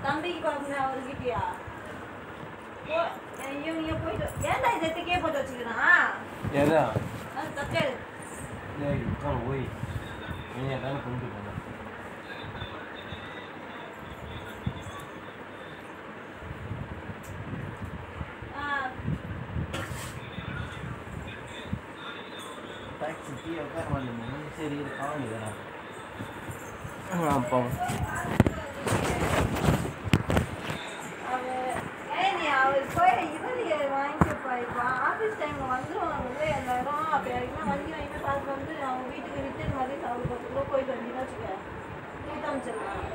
தம்பிக்கு பார்க்கணும் அவர்கிட்டயா போ ஐயோ நீங்க போயிட்டு ஏன்டா இதை எத்துக்கே போட்டு வச்சுக்கிறான் எதா அது தக்காளி ஏய் உட்கார் போய் நீ தான் கொண்டு போன ஆ டாக்ஸி டீ உட்கார மாட்டேங்க சரி இது காவலி வரேன் அப்போ அவர் ஏய் நீ அவர் போய் இதில் வாங்கிக்கப்பா இப்போ ஆஃபீஸ் டைமில் வந்துடுவாங்கல்ல எல்லாரும் அப்போ யாருக்குன்னா வண்டி வாங்கிட்டு பார்த்து வந்து அவங்க வீட்டுக்கு ரிட்டர்ன் மாதிரி அவர் பத்து கிலோ போயிட்டு வந்தீங்கன்னா வச்சுக்க வீட்டு அமைச்சிடலாம்